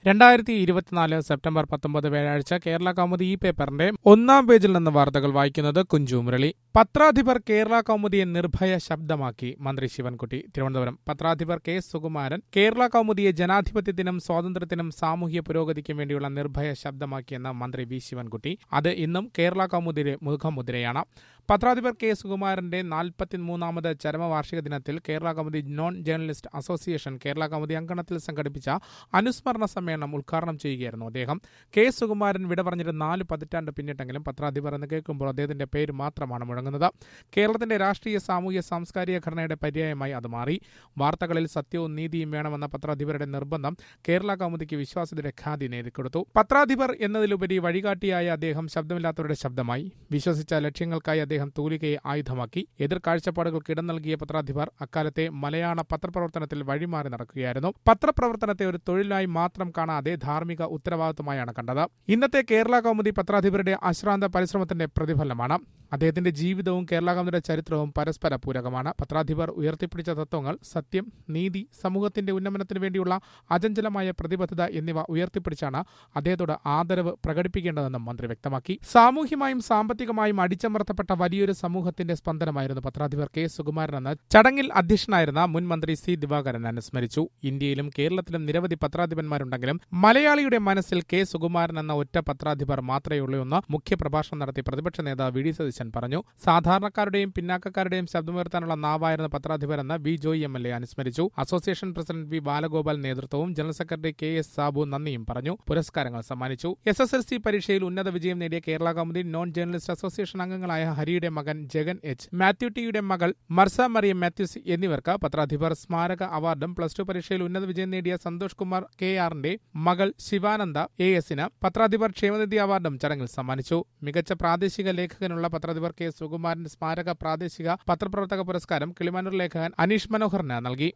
രണ്ടായിരത്തി ഇരുപത്തിനാല് സെപ്റ്റംബർ പത്തൊമ്പത് വ്യാഴാഴ്ച കേരള കൗമുദി ഈ പേപ്പറിന്റെ ഒന്നാം പേജിൽ നിന്ന് വാർത്തകൾ വായിക്കുന്നത് കുഞ്ചു മുരളി പത്രാധിപർ കേരള കൗമുദിയെ നിർഭയ ശബ്ദമാക്കി മന്ത്രി ശിവൻകുട്ടി തിരുവനന്തപുരം പത്രാധിപർ കെ സുകുമാരൻ കേരള കൗമുദിയെ ജനാധിപത്യത്തിനും സ്വാതന്ത്ര്യത്തിനും സാമൂഹ്യ പുരോഗതിക്കും വേണ്ടിയുള്ള നിർഭയ ശബ്ദമാക്കിയെന്ന മന്ത്രി വി ശിവൻകുട്ടി അത് ഇന്നും കേരള കൗമുദിയുടെ മുഖമുദ്രയാണ് പത്രാധിപർ കെ സുകുമാരന്റെ നാൽപ്പത്തിമൂന്നാമത് ചരമവാർഷിക ദിനത്തിൽ Kerala Kaumudi non journalist association Kerala Kaumudi അങ്കണത്തിൽ സംഘടിപ്പിച്ച അനുസ്മരണ സമ്മേളനം ഉദ്ഘാടനം ചെയ്യുകയായിരുന്നു അദ്ദേഹം കെ സുകുമാരൻ വിട പറഞ്ഞിട്ട് നാല് പതിറ്റാണ്ട് പിന്നിട്ടെങ്കിലും പത്രാധിപർ എന്ന് കേൾക്കുമ്പോൾ അദ്ദേഹത്തിന്റെ പേര് മാത്രമാണ് മുഴങ്ങുന്നത് കേരളത്തിന്റെ രാഷ്ട്രീയ സാമൂഹ്യ സാംസ്കാരിക ഘടനയുടെ പര്യായമായി അത് മാറി വാർത്തകളിൽ സത്യവും നീതിയും വേണമെന്ന പത്രാധിപരുടെ നിർബന്ധം കേരള കൗമുദിക്ക് വിശ്വാസ്യതയുടെ ഖ്യാതി നേടിക്കൊടുത്തു പത്രാധിപർ എന്നതിലുപരി വഴികാട്ടിയായ അദ്ദേഹം ശബ്ദമില്ലാത്തവരുടെ ശബ്ദമായി വിശ്വസിച്ച ലക്ഷ്യങ്ങൾക്കായി അദ്ദേഹം തൂലികയെ ആയുധമാക്കി എതിർ കാഴ്ചപ്പാടുകൾക്ക് ഇടം നൽകിയ പത്രാധിപർ അക്കാലത്തെ മലയാള പത്രപ്രവർത്തനത്തിൽ വഴിമാറി നടക്കുകയായിരുന്നു പത്രപ്രവർത്തനത്തെ ഒരു തൊഴിലായി മാത്രം കാണാതെ ധാർമ്മിക ഉത്തരവാദിത്വമായാണ് കണ്ടത് ഇന്നത്തെ കേരള കൗമുദി പത്രാധിപരുടെ അശ്രാന്ത പരിശ്രമത്തിന്റെ പ്രതിഫലനമാണ് അദ്ദേഹത്തിന്റെ ജീവിതവും കേരള കൗമുദിയുടെ ചരിത്രവും പരസ്പര പൂരകമാണ് പത്രാധിപർ ഉയർത്തിപ്പിടിച്ച തത്വങ്ങൾ സത്യം നീതി സമൂഹത്തിന്റെ ഉന്നമനത്തിനു വേണ്ടിയുള്ള അചഞ്ചലമായ പ്രതിബദ്ധത എന്നിവ ഉയർത്തിപ്പിടിച്ചാണ് അദ്ദേഹത്തോട് ആദരവ് പ്രകടിപ്പിക്കേണ്ടതെന്നും മന്ത്രി വ്യക്തമാക്കി സാമൂഹ്യമായും സാമ്പത്തികമായും അടിച്ചമർത്തപ്പെട്ട വലിയൊരു സമൂഹത്തിന്റെ സ്പന്ദനമായിരുന്നു പത്രാധിപർ കെ സുകുമാരനെന്ന് ചടങ്ങിൽ അധ്യക്ഷനായിരുന്ന മുൻ മന്ത്രി സി ദിവാകരൻ അനുസ്മരിച്ചു ഇന്ത്യയിലും കേരളത്തിലും നിരവധി പത്രാധിപന്മാരുണ്ടെങ്കിലും മലയാളിയുടെ മനസ്സിൽ കെ സുകുമാരൻ എന്ന ഒറ്റ പത്രാധിപർ മാത്രമേ ഉള്ളൂ എന്ന് മുഖ്യപ്രഭാഷണം നടത്തി പ്രതിപക്ഷ നേതാവ് വി ഡി സതീശൻ പറഞ്ഞു സാധാരണക്കാരുടെയും പിന്നാക്കക്കാരുടെയും ശബ്ദമുയർത്താനുള്ള നാവായിരുന്ന പത്രാധിപർ എന്ന് V Joy M L A അനുസ്മരിച്ചു അസോസിയേഷൻ പ്രസിഡന്റ് വി ബാലഗോപാൽ നേതൃത്വവും general secretary K S Sabu നന്ദിയും പറഞ്ഞു പുരസ്കാരങ്ങൾ സമ്മാനിച്ചു എസ് എസ് എൽ സി പരീക്ഷയിൽ ഉന്നത വിജയം നേടിയ Kerala Kaumudi non journalist association അംഗങ്ങളായ ഹരിയുടെ മകൻ ജഗൻ എച്ച് മാത്യു ടിയുടെ മകൾ മർസ മറിയം മാത്യൂസ് എന്നിവർക്ക് പത്രാധിപർ സ്മാരക അവാർഡും പ്ലസ് ടു പരീക്ഷയിൽ ഉന്നത വിജയം നേടിയ സന്തോഷ് കുമാർ കെ ആറിന്റെ മകൾ ശിവാനന്ദ എ എസിന് പത്രാധിപർ ക്ഷേമനിധി അവാർഡും ചടങ്ങിൽ സമ്മാനിച്ചു മികച്ച പ്രാദേശിക ലേഖകനുള്ള പത്രാധിപർ കെ സുകുമാരൻ സ്മാരക പ്രാദേശിക പത്രപ്രവർത്തക പുരസ്കാരം കിളിമാനൂർ ലേഖകൻ അനീഷ് മനോഹറിന് നൽകി